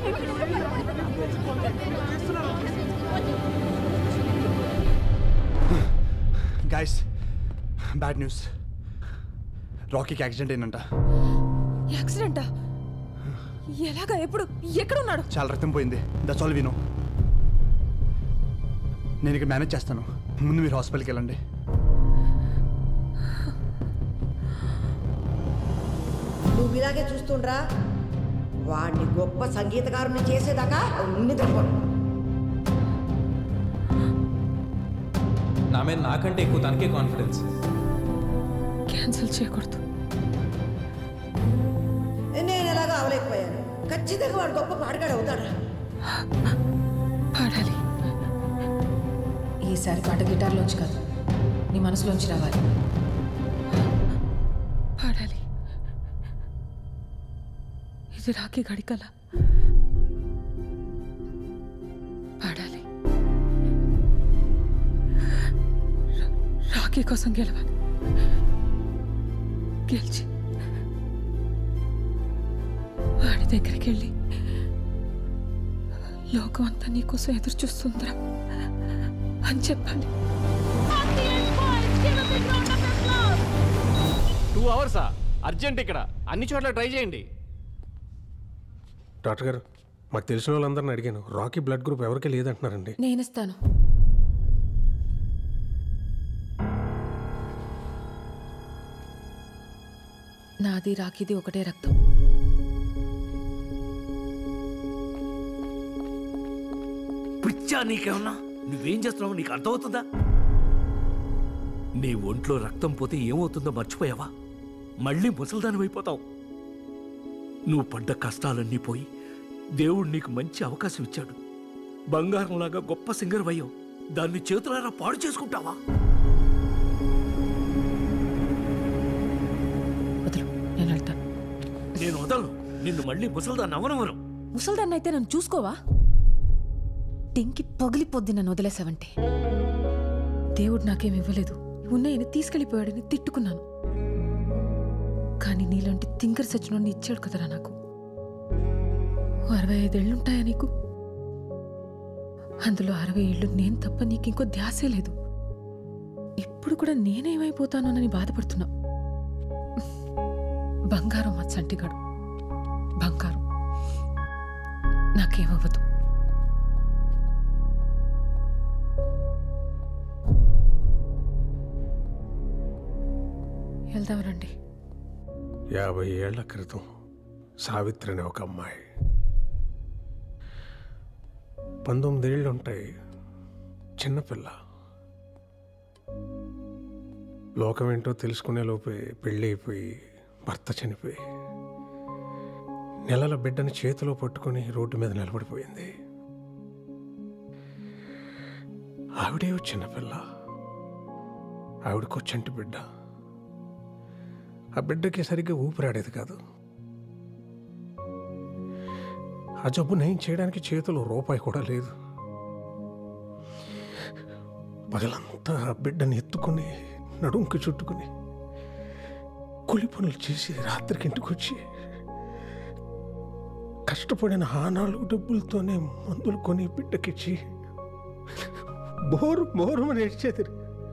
Guys bad news రాకీకి accident అయిందంట యాక్సిడెంటా ఎలాగా ఎప్పుడు ఎక్కడున్నాడు చాలా రక్తం పోయింది దట్స్ ఆల్ వినో నేను ఇక్కడ మేనేజ్ చేస్తాను ముందు మీరు హాస్పిటల్కి వెళ్ళండి నువ్వు ఇలాగే చూస్తుండ్రా వాడిని గొప్ప సంగీతకారుని చేసేదాకా నిద్రపోను నా మీద నాకంటే ఎక్కువ తనకే కాన్ఫిడెన్స్ క్యాన్సిల్ చేయకూడదు నేను ఎలాగో అవలేకపోయాను ఖచ్చితంగా వాడు గొప్ప పాడగాడు అవుతాడా పాడాలి ఈసారి పాట గిటార్లోంచి కాదు నీ మనసులోంచి రావాలి పాడాలి ఇది రాఖీ గడి కల పాడాలి రా- రాఖీ కోసం గెలవాలి గెలిచి వాడి దగ్గరికి వెళ్ళి లోకం అంతా నీకోసం ఎదురు చూస్తుందిరా అని చెప్పాలి టూ అవర్సా అర్జెంట్ ఇక్కడ అన్ని చోట్ల ట్రై చేయండి డాక్టర్ గారు మాకు తెలిసిన వాళ్ళందరిని అడిగాను రాకీ బ్లడ్ గ్రూప్ ఎవరికి లేదంటున్నారండి నేనిస్తాను నాది రాఖీది ఒకటే రక్తం పిచ్చా నీకేమన్నా నువ్వేం చేస్తున్నావు నీకు అర్థమవుతుందా నీ ఒంట్లో రక్తం పోతే ఏమవుతుందో మర్చిపోయావా మళ్ళీ ముసల్దాని అయిపోతావు నువ్వు పడ్డ కష్టాలన్నీ పోయి దేవుడు నీకు మంచి అవకాశం ఇచ్చాడు బంగారంలాగా గొప్ప సింగర్ అయ్యావు దాన్ని చేతులారా పాడు చేసుకుంటావా వదులు నేను వెళ్తాను నేను వదలను నిన్ను మళ్ళీ ముసల్దాన్ని అవనవరం ముసల్దాన్ని అయితే నన్ను చూసుకోవా టెంకి పగిలిపోద్ది నన్ను వదిలేసావంటే దేవుడు నాకేం ఇవ్వలేదు ఉన్నాయని తీసుకెళ్ళిపోయాడని తిట్టుకున్నాను కానీ నీలాంటి తింకర్ సచ్చినోడిని ఇచ్చాడు కదరా నాకు ఓ అరవై ఐదేళ్లుంటాయా నీకు అందులో అరవై ఏళ్ళు నేను తప్ప నీకు ఇంకో ధ్యాసే లేదు ఇప్పుడు కూడా నేనేమైపోతానోనని బాధపడుతున్నా బంగారం మా చంటిగాడు బంగారం నాకేమవ్వదు వెళ్దాం రండి యాభై ఏళ్ల క్రితం సావిత్రి అనే ఒక అమ్మాయి పంతొమ్మిదేళ్ళు ఉంటాయి చిన్నపిల్ల లోకం ఏంటో తెలుసుకునే లోపే పెళ్ళి అయిపోయి భర్త చనిపోయి నెలల బిడ్డని చేతిలో పట్టుకొని రోడ్డు మీద నిలబడిపోయింది ఆవిడే ఓ చిన్నపిల్ల ఆవిడకో చంటి బిడ్డ ఆ బిడ్డకి సరిగ్గా ఊపిరాడేది కాదు ఆ జబ్బు నయం చేయడానికి చేతిలో రూపాయి కూడా లేదు పగలంతా ఆ బిడ్డని ఎత్తుకుని నడుంకి చుట్టుకుని కూలి పనులు చేసి రాత్రికి ఇంటికి వచ్చి కష్టపడిన ఆ నాలుగు డబ్బులతోనే మందులు కొని బిడ్డకిచ్చి బోరు బోరు అని ఏడ్చేది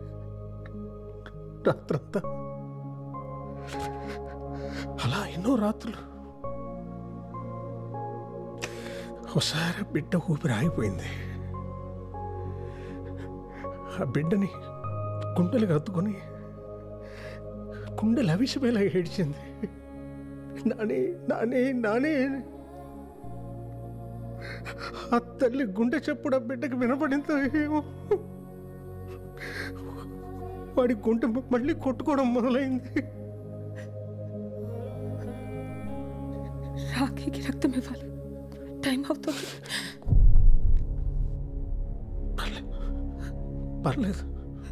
రాత్రంతా అలా ఎన్నో రాత్రులు ఒకసారి బిడ్డ ఊపిరి ఆగిపోయింది ఆ బిడ్డని గుండెలు కత్తుకొని గుండెలు అవిసిపోయేలా ఏడ్చింది నానే నానే నానే అని. ఆ తల్లి గుండె చెప్పుడు ఆ బిడ్డకి వినపడిందో ఏమో వాడి గుండె మళ్ళీ కొట్టుకోవడం మొదలైంది రాఖీకి రక్తం ఇవ్వాలి టైం అవుతుంది పర్లేదు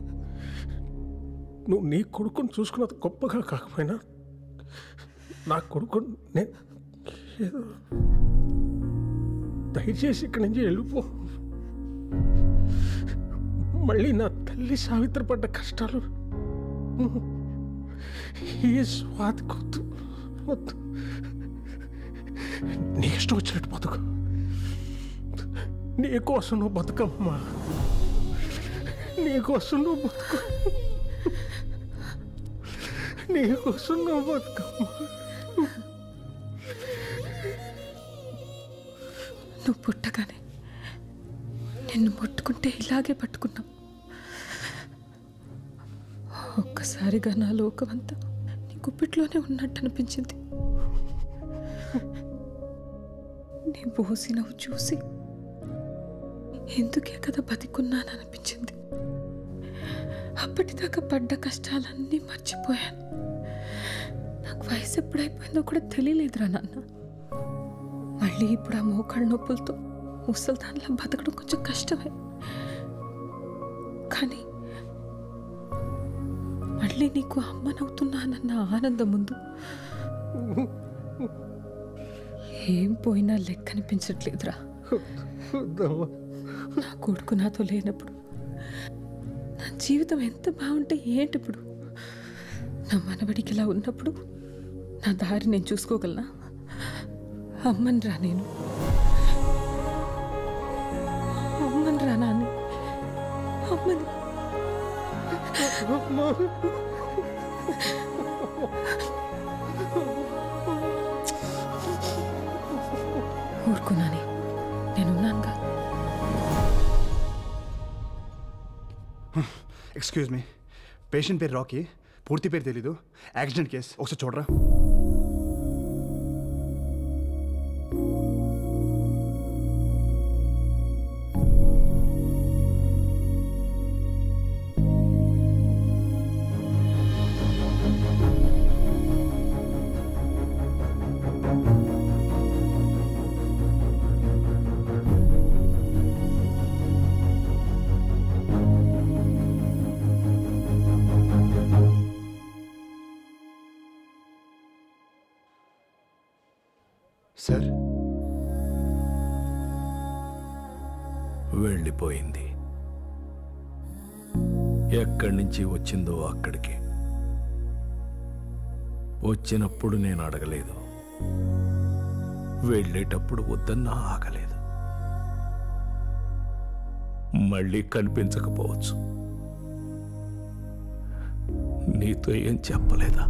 నువ్వు నీ కొడుకుని చూసుకున్నది గొప్పగా కాకపోయినా నా కొడుకు నేను ఏదో దయచేసి ఇక్కడి నుంచి వెళ్ళిపో మళ్ళీ నా తల్లి సావిత్రి పడ్డ కష్టాలు ఈ స్వాతి కొద్దు వద్దు నీ ఇష్టం వచ్చినట్టు బతుకు నీకోసం నువ్వు బతుకమ్మా నీకోసం నువ్వు బతుకు నీకోసం నువ్వు బతుకమ్మా నువ్వు పుట్టగానే నిన్ను ముట్టుకుంటే ఇలాగే పట్టుకున్నాం ఒక్కసారిగా నా లోకమంతా నీ గుప్పిట్లోనే ఉన్నట్టు అనిపించింది నీ బోసి నవ్వు చూసి ఎందుకే కదా బతికున్నాను అనిపించింది అప్పటిదాకా పడ్డ కష్టాలన్నీ మర్చిపోయాను నాకు వయసు ఎప్పుడైపోయిందో కూడా తెలియలేదురా నాన్న మళ్ళీ ఇప్పుడు ఆ మోకాళ్ళ నొప్పులతో ముసల్దాన్లా బతకడం కొంచెం కష్టమే కానీ మళ్ళీ నీకు అమ్మనవుతున్నానన్న ఆనందం ముందు ఏం పోయినా లెక్క అనిపించట్లేదురా వద్దమ్మా నా కొడుకు నాతో లేనప్పుడు నా జీవితం ఎంత బాగుంటే ఏంటి ఇప్పుడు నా మనవడికి ఇలా ఉన్నప్పుడు నా దారి నేను చూసుకోగలనా అమ్మని రా నేను అమ్మని రా నాన్ని అమ్మని ఊరుకున్నానే నేనున్నానుగా ఎక్స్క్యూజ్ మీ పేషెంట్ పేరు రాకీ పూర్తి పేరు తెలీదు యాక్సిడెంట్ కేస్ ఒకసారి చూడరా సార్ వెళ్ళిపోయింది ఎక్కడి నుంచి వచ్చిందో అక్కడికి వచ్చినప్పుడు నేను అడగలేదు వెళ్ళేటప్పుడు వద్దన్నా ఆగలేదు మళ్ళీ కనిపించకపోవచ్చు నీతో ఏం చెప్పలేదా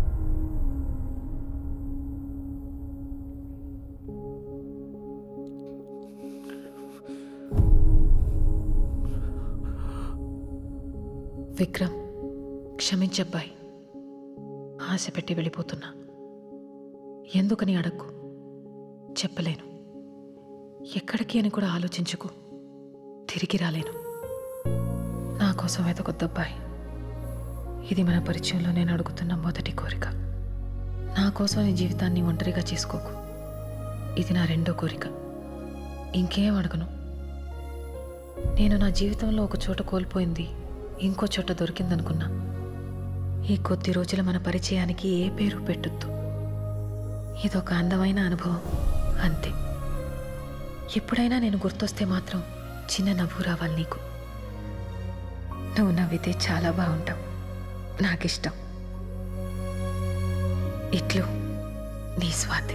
విక్రమ్ క్షమించబ్బాయి ఆశ పెట్టి వెళ్ళిపోతున్నా ఎందుకని అడక్కు చెప్పలేను ఎక్కడికి అని కూడా ఆలోచించుకు తిరిగి రాలేను నా కోసం వెతకొద్దబ్బాయి ఇది మన పరిచయంలో నేను అడుగుతున్న మొదటి కోరిక నా కోసం నీ జీవితాన్ని ఒంటరిగా చేసుకోకు ఇది నా రెండో కోరిక ఇంకేం అడగను నేను నా జీవితంలో ఒక చోట కోల్పోయింది ఇంకో చోట దొరికిందనుకున్నా ఈ కొద్ది రోజుల మన పరిచయానికి ఏ పేరు పెట్టొద్దు ఇదొక అందమైన అనుభవం అంతే ఎప్పుడైనా నేను గుర్తొస్తే మాత్రం చిన్న నవ్వు రావాలి నీకు నువ్వు నవ్వితే చాలా బాగుంటావు నాకిష్టం ఇట్లు నీ స్వాతి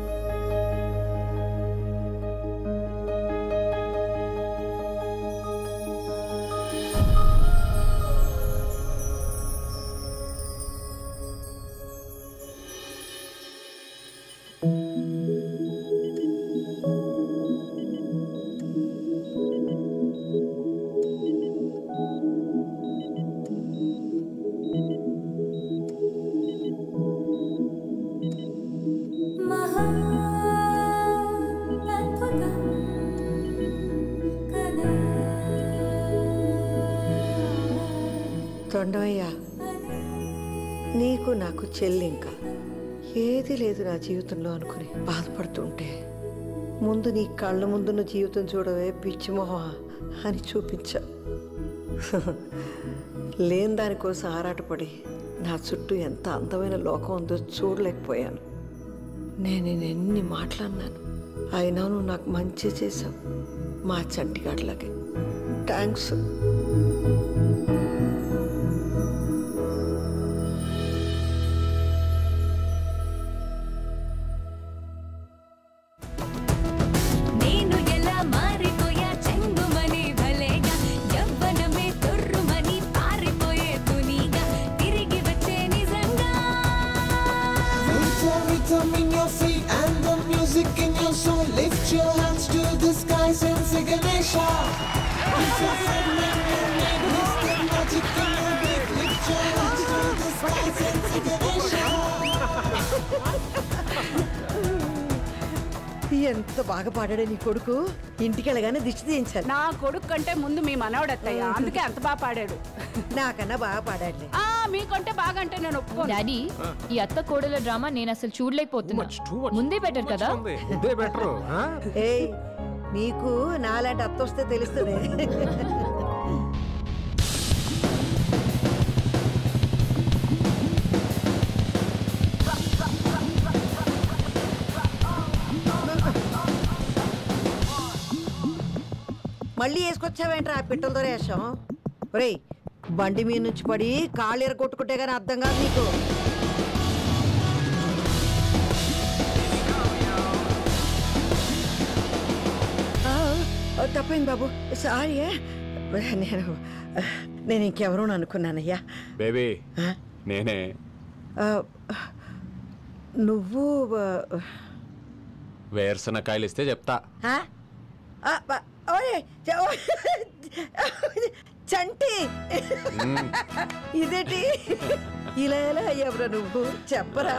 తొండమయ్యా నీకు నాకు చెల్లి ఇంకా ఏది లేదు నా జీవితంలో అనుకుని బాధపడుతుంటే ముందు నీ కళ్ళ ముందున్న జీవితం చూడవే పిచ్చిమొహమా అని చూపించా లేని దానికోసం ఆరాటపడి నా చుట్టూ ఎంత అందమైన లోకం ఉందో చూడలేకపోయాను నేను నేను ఎన్ని మాట్లాడినాను అయినా నువ్వు నాకు మంచి చేసావు మా చంటిగాడిలాగే థ్యాంక్స్ నేను ఎలా మారిపోయా చంటి ఎంత బాగా పాడాడే నీ కొడుకు ఇంటికి వెళ్ళగానే దిష్టి తీయించాలి నా కొడుకు కంటే ముందు మీ మనవడత్తయ్య అందుకే అంత బాగా పాడాడు నాకన్నా బాగా పాడాడులే ఆ మీకంటే బాగా అంటే నేను ఒప్పుకోను డాడీ ఈ అత్త కోడల డ్రామా నేను అసలు చూడలేకపోతున్నా ముందే బెటర్ కదా ఇదే బెటర్ ఏయ్ నీకు నాలాంటి అత్త వస్తే తెలుస్తుంది మళ్ళీ వేసుకొచ్చావేంట్రా ఆ పిట్టలతో వేషం ఒరేయ్ బండి మీద నుంచి పడి కాళ్ళు ఎరగొట్టుకుంటే కానీ అర్థం కాదు నీకు ఆ, ఆ, తప్పైంది బాబు సారీ ఏ. నేను నేను ఇంకెవరూ అనుకున్నానయ్యా బేబీ ఆ? నేనే ఆ, నువ్వు ఆ, వేరుశనక్కాయలు ఇస్తే చెప్తా ఆ? ఆ, బ- ఓయ్, చ- ఓ, చంటి ఇదేంటి ఇలా ఎలా అయ్యావురా నువ్వు చెప్పరా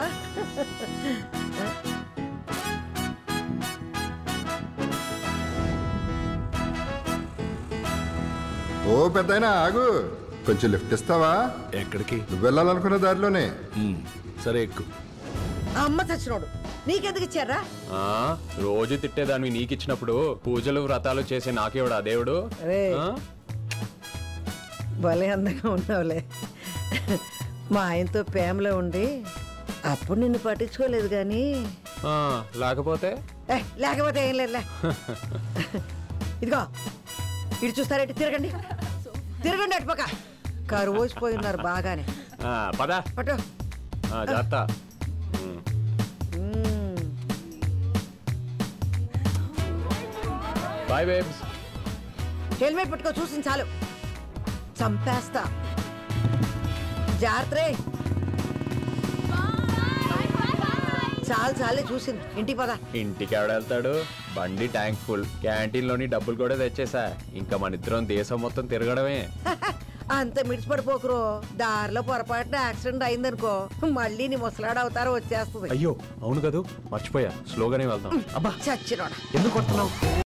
ఓ పెద్దయినా ఆగు కొంచెం లిఫ్ట్ ఇస్తావా ఎక్కడికి నువ్వు వెళ్ళాలనుకున్న దారిలోనే ఉమ్, సరే ఎక్కు అమ్మ చచ్చినోడు నీకెందుకు ఇచ్చారా ఆ, రోజు తిట్టేదాన్ని నీకిచ్చినప్పుడు పూజలు వ్రతాలు చేసే నాకేవాడా దేవుడు అరే. ఆ? భలే అందంగా ఉన్నావులే మా ఆయనతో ప్రేమలో ఉండి అప్పుడు నిన్ను పట్టించుకోలేదు కానీ ఆ, లేకపోతే ఏ, లేకపోతే ఏం లేదులే ఇదిగో ఇటు చూస్తారేంటి తిరగండి తిరగండి అటు పక్క కరువు పోయి ఉన్నారు బాగానే ఆ, పద పట్టు ఆ, జాగ్రత్త ఉమ్. మ్మ్. బాయ్ బేబ్స్ హెల్మెట్ పెట్టుకో చూసింది చాలు చంపేస్తా జాగ్రత్త రే చాలు చాలే చూసింది ఇంటికి పద ఇంటికి ఎవడ వెళ్తాడు బండి ట్యాంక్ ఫుల్ క్యాంటీన్ లోని డబ్బులు కూడా తెచ్చేసా ఇంకా మన ఇద్దరం దేశం మొత్తం తిరగడమే అంత మిడిచిపడిపోకురో దారిలో పొరపాటున యాక్సిడెంట్ అయిందనుకో మళ్ళీ నీ ముసలాడు అవతారం వచ్చేస్తుంది అయ్యో అవును కదూ మర్చిపోయా స్లోగానే వెళ్దాం అబ్బా చచ్చినోడా ఎందుకు కొడుతున్నావు